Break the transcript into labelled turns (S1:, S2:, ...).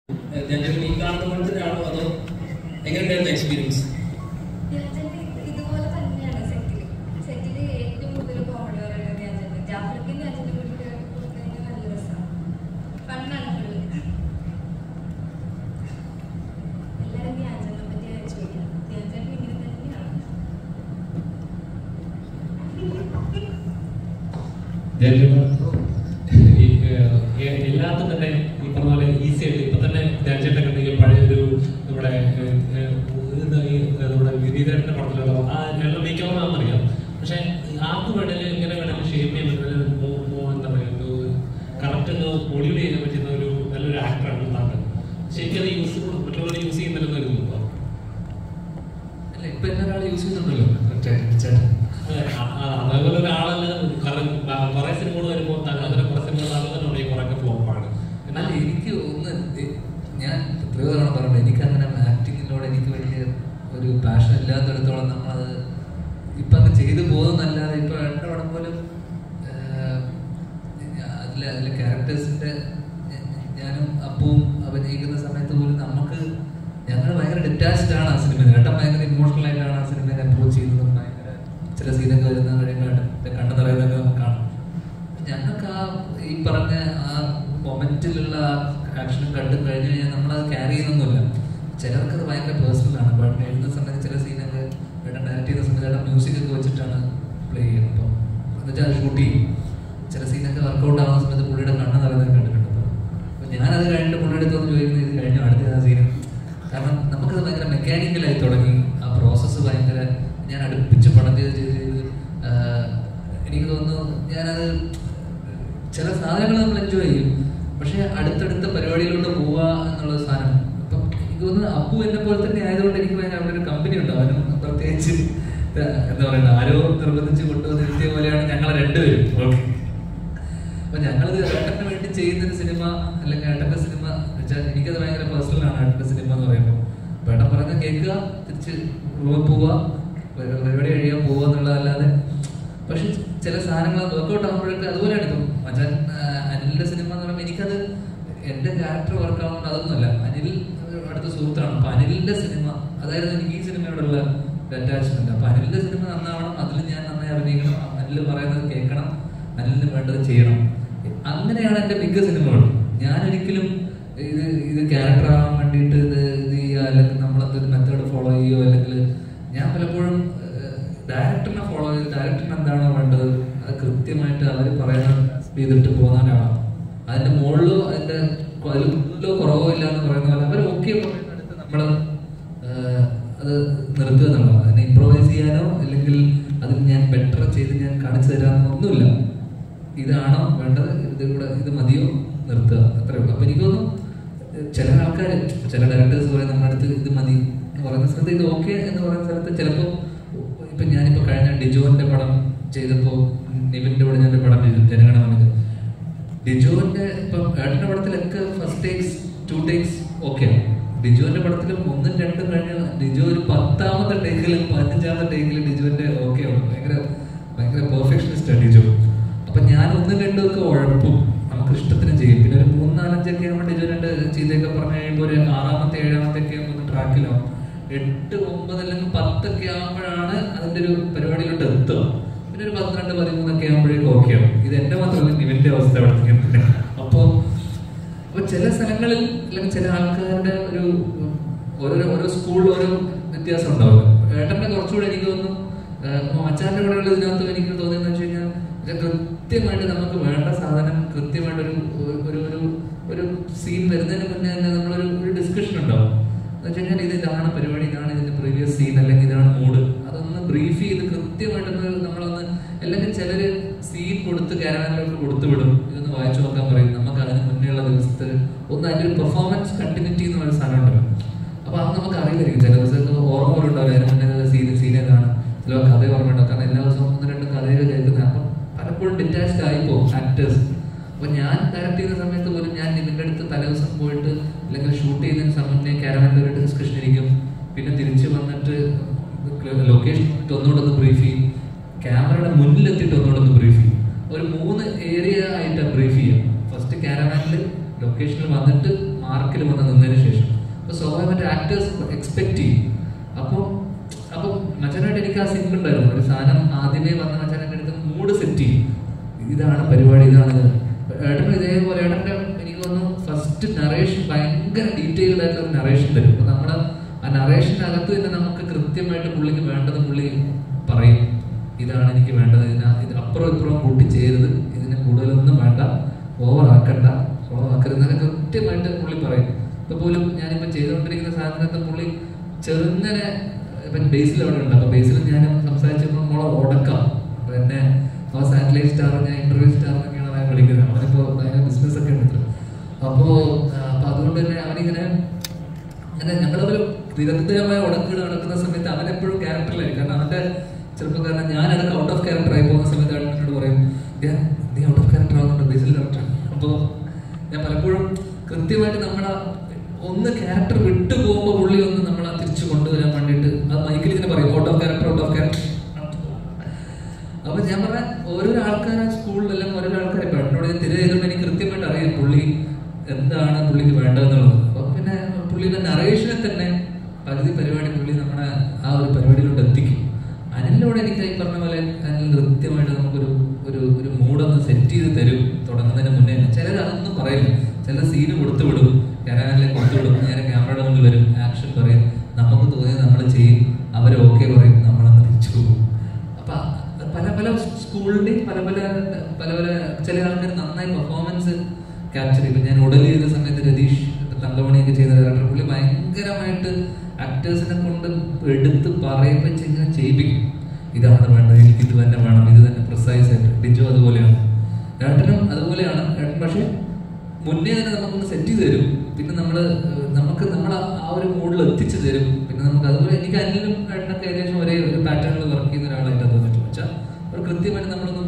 S1: രഞ്ജൻ ഈ കാണുന്ന പോലെ തന്നെയാണോ അതോ എങ്ങനെയുണ്ടായിരുന്നു എക്സ്പീരിയൻസ്
S2: വ്യാജന്റെ ഇതുപോലെ തന്നെയാണ് സെറ്റില് സെറ്റില് ഏറ്റവും കൂടുതൽ കോമഡി പറയുന്നത് വ്യാജന്റെ ജാഫർക്ക് വ്യാജന്റെ കൂടെ കൊടുക്കുന്നതിന് നല്ല രസമാണ് ഫണ്ണാണ് ഫുള്ള് എല്ലാവരും വ്യാജനെ പറ്റി ചോദിക്കണം വ്യാജൻ ഇങ്ങനെ തന്നെയാണ്
S3: ഈ, ഏഹ്, ഏ- എല്ലാത്തും തന്നെ ഈ പറഞ്ഞ പോലെ ഈസി ആയിട്ട് ഇപ്പൊ തന്നെ രാജ്യത്തൊക്കെ ഉണ്ടെങ്കിൽ പഴയ ഒരു നമ്മുടെ ഏഹ്, ഏഹ്, എന്താ ഈ ഏഹ്, നമ്മുടെ വിനീതന്റെ പടത്തിലുള്ള ആ എല്ലാം മേക്കോറാണെന്നറിയാം പക്ഷെ ആർക്ക് വേണേലും എങ്ങനെ വേണേലും ഷേപ്പ് ചെയ്യാൻ പറ്റുന്ന ഒരു മോ- മോ- എന്താ പറയുക ഒരു കറക്റ്റ് ഒന്ന് മോഡ്യൂൾ ചെയ്യാൻ പറ്റുന്ന ഒരു നല്ലൊരു ആക്ടറാണ് താങ്കൾ ശരിക്കും അത് യൂസ് മറ്റുള്ളവർ യൂസ് ചെയ്യുന്നില്ലെന്ന് കരുതുന്നുണ്ടോ
S4: അല്ല ഇപ്പൊ എന്നെ ഒരാൾ യൂസ് ചെയ്യുന്നുണ്ടല്ലോ മറ്റേ ചേട്ടൻ
S3: അതെ, ആ- ആ, അതേപോലെ ഒരാളല്ല കാരണം കുറെ സിനിമകൾ വരുമ്പോൾ അങ്ങനെ കുറെ സിനിമകൾ ആളുകളുണ്ട് കുറെ ഫ്ലോപ്പാണ്
S4: എന്നാൽ എനിക്ക് ഒന്ന് ഇ- ഞാൻ എത്രയോ തവണ പറഞ്ഞു എനിക്ക് അങ്ങനെ ആക്ടിങ്ങിനോട് എനിക്ക് വലിയ ഒരു പാഷൻ ഇല്ലാത്തടത്തോളം നമ്മളത് ഇപ്പൊ അങ്ങ് ചെയ്തു പോകുന്നല്ലാതെ ഇപ്പൊ രണ്ടു പടം പോലും ആഹ്, ഞാ- അതിലെ അതിലെ ക്യാരക്ടേഴ്സിന്റെ ഞാനും അപ്പവും അഭിനയിക്കുന്ന സമയത്ത് പോലും നമുക്ക് ഞങ്ങൾ ഭയങ്കര ഡിറ്റാച്ച്ഡ് ആണ് ആ സിനിമ ഏട്ടൻ ഭയങ്കര ഇമോഷണൽ ആയിട്ടാണ് ആ സിനിമയെ അപ്രോച്ച് ചെയ്യുന്നതും ഭയങ്കര ചില സീനൊക്കെ വരുന്ന കഴിയുമ്പോൾ കണ്ണു നിറയുന്നതൊക്കെ നമുക്ക് കാണാം ഞങ്ങൾക്ക് ആ ഈ പറഞ്ഞ ആ മൊമെന്റിലുള്ള ആക്ഷനും കണ്ടും കഴിഞ്ഞു കഴിഞ്ഞാൽ നമ്മളത് ക്യാരി ചെയ്യുന്നൊന്നുമില്ല ചിലർക്ക് അത് ഭയങ്കര പേഴ്സണൽ ആണ് ബട്ട് എഴുതുന്ന സമയത്ത് ചില സീനൊക്കെ ഏട്ടൻ ഡയറക്റ്റ് ചെയ്യുന്ന സമയത്ത് ഏട്ടൻ മ്യൂസിക് ഒക്കെ വെച്ചിട്ടാണ് പ്ലേ ചെയ്യുന്നത് അപ്പം എന്നുവെച്ചാൽ ഷൂട്ട് ചെയ്യും ചില സീനൊക്കെ വർക്കൗട്ട് ആവുന്ന സമയത്ത് പുള്ളിയുടെ കണ്ണ് നിറയുന്നത് കണ്ടിട്ടുണ്ട് അപ്പം അപ്പം ഞാനത് കഴിഞ്ഞിട്ട് പുള്ളിയുടെ അടുത്ത് വന്ന് ചോദിക്കുന്നത് ഇത് കഴിഞ്ഞു അടുത്ത ആ സീന് കാരണം നമുക്കത് ഭയങ്കര മെക്കാനിക്കലായി തുടങ്ങി ആ പ്രോസസ്സ് ഭയങ്കര ഞാൻ അടുപ്പിച്ച് പണം ചെയ്ത് ചെയ്ത് ചെയ്ത് ആഹ്, എനിക്ക് തോന്നുന്നു ഞാനത് ചില സാധനങ്ങൾ നമ്മൾ എൻജോയ് ചെയ്യും പക്ഷെ അടുത്തടുത്ത പരിപാടിയിലോട്ട് പോവുക എന്നുള്ള സാധനം ഇപ്പം എനിക്ക് തോന്നുന്നു അപ്പു എന്നെ പോലെ തന്നെ ആയതുകൊണ്ട് എനിക്ക് ഭയങ്കര അവിടെ ഒരു കമ്പനി ഉണ്ട് അവനും പ്രത്യേകിച്ച് ഇത് എന്താ പറയുക ആരോ നിർബന്ധിച്ച് കൊണ്ടുവന്ന് ഇരുത്തിയ പോലെയാണ് ഞങ്ങൾ രണ്ടുപേരും ഓക്കെ അപ്പൊ ഞങ്ങളിത് ഏട്ടന് വേണ്ടി ചെയ്യുന്ന ഒരു സിനിമ അല്ലെങ്കിൽ ഏട്ടന്റെ സിനിമ വെച്ചാൽ എനിക്കത് ഭയങ്കര പേഴ്സണൽ ആണ് ഏട്ടന്റെ സിനിമ എന്ന് പറയുമ്പോൾ അപ്പൊ ഏട്ടൻ പറഞ്ഞ കേൾക്കുക തിരിച്ച് റൂമിൽ പോവുക പരി- പരിപാടി കഴിയാൻ പോവുക എന്നുള്ളതല്ലാതെ പക്ഷെ ചില സാധനങ്ങൾ വർക്കൗട്ട് ആകുമ്പോഴൊക്കെ അതുപോലെയാണ് ഇപ്പം മച്ചാൻ ആ, അനിലിന്റെ സിനിമ എന്ന് പറയുമ്പോൾ എനിക്കത് എന്റെ ക്യാരക്ടർ വർക്ക് ആവുന്നത് അതൊന്നുമല്ല അനിൽ ഒരു അടുത്ത സുഹൃത്താണ് അപ്പൊ അനിലിന്റെ സിനിമ അതായിരുന്നു എനിക്ക് ഈ സിനിമയോടുള്ള അറ്റാച്ച്മെന്റ് അപ്പൊ അനിലിന്റെ സിനിമ നന്നാവണം അതിൽ ഞാൻ നന്നായി അഭിനയിക്കണം അനിൽ പറയുന്നത് കേൾക്കണം അനിലിന് വേണ്ടത് ചെയ്യണം അങ്ങനെയാണ് എന്റെ മിക്ക സിനിമകളും ഞാൻ ഒരിക്കലും ഇത് ഇത് ക്യാരക്ടർ ആവാൻ വേണ്ടിയിട്ട് ഇത് ഇത് ചെയ്യുക അല്ലെങ്കിൽ നമ്മളെന്തൊരു മെത്തേഡ് ഫോളോ ചെയ്യുകയോ അല്ലെങ്കിൽ ഞാൻ പലപ്പോഴും ഡയറക്ടറിനെ ഫോളോ ചെയ്ത് ഡയറക്ടറിന് എന്താണോ വേണ്ടത് അത് കൃത്യമായിട്ട് അവർ പറയുന്ന ചെയ്തിട്ട് പോകുന്ന ഒരാളാണ് അതിന്റെ മുകളിലോ അതിന്റെ അതിലോ കുറവോ ഇല്ല എന്ന് പറയുന്ന പോലെ അവർ ഓക്കെ പറയുന്നിടത്ത് നമ്മൾ അത് നിർത്തുക എന്നുള്ളതാണ് അതിനെ ഇമ്പ്രവൈസ് ചെയ്യാനോ അല്ലെങ്കിൽ അത് ഞാൻ ബെറ്റർ ചെയ്ത് ഞാൻ കാണിച്ചു തരാമെന്നോ ഒന്നുമില്ല ഇതാണോ വേണ്ടത് ഇത് കൂടെ ഇത് മതിയോ നിർത്തുക അത്രേ ഉള്ളൂ അപ്പൊ എനിക്ക് തോന്നുന്നു ചില ആൾക്കാർ ചില ഡയറക്ടേഴ്സ് പറയും നമ്മുടെ അടുത്ത് ഇത് മതി എന്ന് പറയുന്ന സ്ഥലത്ത് ഇത് ഓക്കെ എന്ന് പറയുന്ന സ്ഥലത്ത് ചിലപ്പോൾ ഇപ്പൊ ഞാനിപ്പോ കഴിഞ്ഞ ഡിജോന്റെ പടം ചെയ്തപ്പോ നിവിന്റെ കൂടെ ഞാൻ ഒരു പടം ചെയ്തു ജനഗണമനക്ക് ഡിജോന്റെ ഇപ്പം ഏട്ടന്റെ പടത്തിലൊക്കെ first takes two takes okay ഡിജോന്റെ പടത്തിലും ഒന്നും രണ്ടും കഴിഞ്ഞ ഡിജോ ഒരു പത്താമത്തെ ടേക്കിലും പതിനഞ്ചാമത്തെ ടേക്കിലും ഡിജോന്റെ ഓക്കെ ഭയങ്കര ഭയങ്കര പെർഫെക്ഷനിസ്റ്റ് ഡിജോ അപ്പൊ ഞാൻ ഒന്നും രണ്ടും ഒക്കെ ഉഴപ്പും നമുക്ക് ഇഷ്ടത്തിന് ചെയ്യും പിന്നെ ഒരു മൂന്ന് നാലഞ്ചൊക്കെ ആകുമ്പോൾ ഡിജോ രണ്ട് ചെയ്തൊക്കെ പറഞ്ഞു കഴിയുമ്പോൾ ഒരു ആറാമത്തെ ഏഴാമത്തെ ഒക്കെ ആകുമ്പോൾ ട്രാക്കിലാവും എട്ട് ഒമ്പത് അല്ലെങ്കിൽ പത്തൊക്കെ ആകുമ്പോഴാണ് അതിന്റെ ഒരു പരിപാടിയിലോട്ട് എത്തുക പിന്നെ ഒരു പന്ത്രണ്ട് പതിമൂന്നൊക്കെ ആകുമ്പോഴേക്കും ഓക്കെ ആവും ഇത് എന്റെ മാത്രമല്ല നിവിന്റെ അവസ്ഥ അവിടെ അപ്പോ അപ്പൊ ചില സ്ഥലങ്ങളിൽ അല്ലെങ്കിൽ ചില ആൾക്കാരുടെ ഒരു ഓരോ ഓരോ സ്കൂളിൽ ഓരോ വ്യത്യാസം ഉണ്ടാവും ഏട്ടന്റെ കുറച്ചുകൂടെ എനിക്ക് തോന്നുന്നു ഏഹ് മച്ചാന്റെ കൂടെയുള്ള ഇതിനകത്ത് എനിക്ക് തോന്നിയെന്ന് വെച്ച് കഴിഞ്ഞാൽ ഇത് കൃത്യമായിട്ട് നമുക്ക് വേണ്ട സാധനം കൃത്യമായിട്ട് ഒരു ഒരു ഒരു ഒരു സീൻ വരുന്നതിന് മുന്നേ തന്നെ നമ്മളൊരു ഒരു ഡിസ്കഷൻ ഉണ്ടാവും എന്ന് വെച്ച് കഴിഞ്ഞാൽ ഇത് ഇതാണ് പരിപാടി ഇതാണ് ഇതിന്റെ പ്രീവിയസ് സീൻ അല്ലെങ്കിൽ ഇതാണ് മൂഡ് അതൊന്ന് ബ്രീഫ് ചെയ്ത് കൃത്യമായിട്ടൊന്ന് നമ്മളൊന്ന് അല്ലെങ്കിൽ ചിലര് സീൻ കൊടുത്ത് ക്യാരവാനിലോട്ട് കൊടുത്തു വിടും ഇതൊന്ന് വായിച്ചു നോക്കാൻ പറയും നമുക്ക് അതിന് മുന്നേയുള്ള ദിവസത്തിൽ ഒന്ന് അതിന്റെ ഒരു പെർഫോമൻസ് കണ്ടിന്യൂറ്റി എന്ന് പറയുന്ന സാധനം ഉണ്ടല്ലോ അപ്പൊ അത് നമുക്ക് അറിയില്ലായിരിക്കും ചില ദിവസമൊക്കെ ഓർമ്മ പോലും ഉണ്ടാവില്ല അതിന് മുന്നേ സീൻ സീനെ കാണും ചില കഥ ഓർമ്മ ഉണ്ടാവും കാരണം എല്ലാ ദിവസവും ഒന്ന് രണ്ട് കഥയൊക്കെ കേൾക്കുന്നത് അപ്പം പലപ്പോഴും ഡിറ്റാച്ച്ഡ് ആയിപ്പോവും ആക്ടേഴ്സ് അപ്പൊ ഞാൻ ഡയറക്ട് ചെയ്യുന്ന സമയത്ത് പോലും ഞാൻ നിങ്ങളുടെ അടുത്ത് തലേദിവസം പോയിട്ട് അല്ലെങ്കിൽ ഷൂട്ട് ചെയ്യുന്നതിന് സമയത്ത് ക്യാരവാനിൽ ഒരു ഡിസ്കഷൻ ഇരിക്കും പിന്നെ തിരിച്ച് വന്നിട്ട് ലൊക്കേഷൻ ഒന്നുകൂടെ ഒന്ന് ബ്രീഫ് ചെയ്യും ക്യാമറയുടെ മുന്നിലെത്തിയിട്ട് ഒന്നുകൂടെ ഒന്ന് ബ്രീഫ് ചെയ്യും ഒരു മൂന്ന് ഏരിയ ആയിട്ട് ബ്രീഫ് ചെയ്യാം ഫസ്റ്റ് ക്യാരവാനിൽ ലൊക്കേഷനിൽ വന്നിട്ട് മാർക്കിൽ വന്ന് നിന്നതിന് ശേഷം അപ്പൊ സ്വാഭാവികമായിട്ട് ആക്ടേഴ്സ് എക്സ്പെക്ട് ചെയ്യും അപ്പോൾ അപ്പം മച്ചാനായിട്ട് എനിക്ക് ആ സിങ്ക് ഉണ്ടായിരുന്നു ഒരു സാധനം ആദ്യമേ വന്ന മച്ചാനായിട്ട് എടുത്ത് മൂഡ് സെറ്റ് ചെയ്യും ഇതാണ് പരിപാടി ഇതാണ് ഇത്. ഏട്ടന് ഇതേപോലെ ഏട്ടൻ്റെ എനിക്ക് തോന്നുന്നു ഫസ്റ്റ് നറേഷൻ ഭയങ്കര ഡീറ്റെയിൽഡ് ആയിട്ടുള്ള ഒരു നറേഷൻ തരും അപ്പൊ നമ്മുടെ ആ നറേഷനകത്ത് തന്നെ നമുക്ക് കൃത്യമായിട്ട് പുള്ളിക്ക് വേണ്ടത് പുള്ളി പറയും ഇതാണ് എനിക്ക് വേണ്ടത് ഇതിന് ഇത് അപ്പുറം ഇപ്പുറം കൂട്ടി ചെയ്യരുത് ഇതിന് കൂടുതലൊന്നും വേണ്ട ഓവർ ആക്കണ്ട ഓവർ ആക്കരുത് എന്നൊക്കെ കൃത്യമായിട്ട് പുള്ളി പറയും ഇപ്പൊ പോലും ഞാനിപ്പോ ചെയ്തുകൊണ്ടിരിക്കുന്ന സാധനത്തെ പുള്ളി ചെറുങ്ങനെ ഇപ്പം ബേസിൽ അവിടെ ഉണ്ട് അപ്പൊ ബേസിൽ ഞാൻ സംസാരിച്ചപ്പോൾ മോളെ ഉടക്കാം അപ്പൊ എന്നെ ആ സാറ്റലൈറ്റ് സ്റ്റാർ ഞാൻ ഇന്റർവ്യൂ സ്റ്റാർ എന്നൊക്കെയാണ് അവനെ വിളിക്കുന്നത് അവനിപ്പോ ഭയങ്കര ബിസിനസ് ഒക്കെ ഉണ്ട് അപ്പോ ആ, അപ്പൊ അതുകൊണ്ട് തന്നെ അവനിങ്ങനെ അങ്ങനെ ഞങ്ങൾ തമ്മിൽ നിരന്തരമായ ഉടക്കുകൾ നടക്കുന്ന സമയത്ത് അവൻ എപ്പോഴും ക്യാരക്ടറിലായിരിക്കും കാരണം അവന്റെ ചെറുപ്പക്കാരനെ ഞാനടക്കം ഔട്ട് ഓഫ് ക്യാരക്ടർ ആയി പോകുന്ന സമയത്ത് അവൻ എന്നോട് പറയും "യാ, നീ ഔട്ട് ഓഫ് ക്യാരക്ടർ ആവുന്നുണ്ട് ബേസിൽ ഡയറക്ടർ അപ്പോൾ ഞാൻ പലപ്പോഴും കൃത്യമായിട്ട് നമ്മളെ ഒന്ന് ക്യാരക്ടർ വിട്ടു പോകുമ്പോൾ പുള്ളി ഒന്ന് നമ്മളെ തിരിച്ചു കൊണ്ടുവരാൻ വേണ്ടിയിട്ട് അത് മൈക്കിൽ ഇങ്ങനെ പറയും out of character out of character അപ്പൊ ഞാൻ പറഞ്ഞ ഓരോരോ ആൾക്കാരെ സ്കൂളിലെല്ലാം ഓരോരോ ആൾക്കാരെ ഇപ്പൊ എന്നോട് ഞാൻ തിര ചെയ്തുകൊണ്ട് എനിക്ക് കൃത്യമായിട്ട് അറിയാം പുള്ളി എന്താണ് പുള്ളിക്ക് വേണ്ടതെന്നുള്ളത് അപ്പൊ പിന്നെ പുള്ളിയുടെ നറേഷനെ തന്നെ പകുതി പരിപാടി പുള്ളി നമ്മുടെ ആ ഒരു പരിപാടിയിലോട്ട് എത്തിക്കും അനിലിനോട് എനിക്ക് ഈ പറഞ്ഞ പോലെ അനിൽ കൃത്യമായിട്ട് നമുക്കൊരു ഒരു ഒരു മൂഡൊന്ന് സെറ്റ് ചെയ്ത് തരും തുടങ്ങുന്നതിന് മുന്നേ ചിലർ അതൊന്നും പറയില്ല ചില സീന് കൊടുത്തു വിടും ക്യാരവാനിലേക്ക് കൊടുത്തു വിടും നേരെ ക്യാമറയുടെ മുന്നിൽ വരും ആക്ഷൻ പറയും നമുക്ക് തോന്നിയത് നമ്മൾ ചെയ്യും അവർ ഓക്കെ പറയും നമ്മളങ്ങ് തിരിച്ചു പോകും അപ്പൊ പല പല സ്കൂളിന്റെയും പല പല പല പല ചില ആൾക്കാർ നന്നായി പെർഫോമൻസ് ക്യാപ്ചർ ചെയ്യും ഇപ്പൊ ഞാൻ ഉടൽ ചെയ്ത സമയത്ത് രതീഷ് തങ്കമണിയൊക്കെ ചെയ്ത ഡയറക്ടർ പുള്ളി ഭയങ്കരമായിട്ട് ആക്ടേഴ്സിനെ കൊണ്ട് എടുത്ത് പറയിപ്പിച്ച് ഇങ്ങനെ ചെയ്യിപ്പിക്കും ഇതാണ് വേണ്ടത് എനിക്ക് ഇത് തന്നെ വേണം ഇത് തന്നെ പ്രിസൈസ് ആയിട്ട് ഡിജോ അതുപോലെയാണ് ഏട്ടനും അതുപോലെയാണ് ഏട്ടൻ പക്ഷെ മുന്നേ തന്നെ നമുക്കൊന്ന് സെറ്റ് ചെയ്ത് തരും പിന്നെ നമ്മള് ഏഹ്, നമുക്ക് നമ്മൾ ആ ഒരു മൂഡിൽ എത്തിച്ചു തരും പിന്നെ നമുക്ക് അതുപോലെ എനിക്ക് അനിലും ഏട്ടനൊക്കെ ഏകദേശം ഒരേ ഒരു പാറ്റേണിൽ വർക്ക് ചെയ്യുന്ന ഒരാളായിട്ടാണ് തോന്നിയിട്ടുള്ളത് വെച്ചാൽ അവർ കൃത്യമായിട്ട് നമ്മളൊന്ന്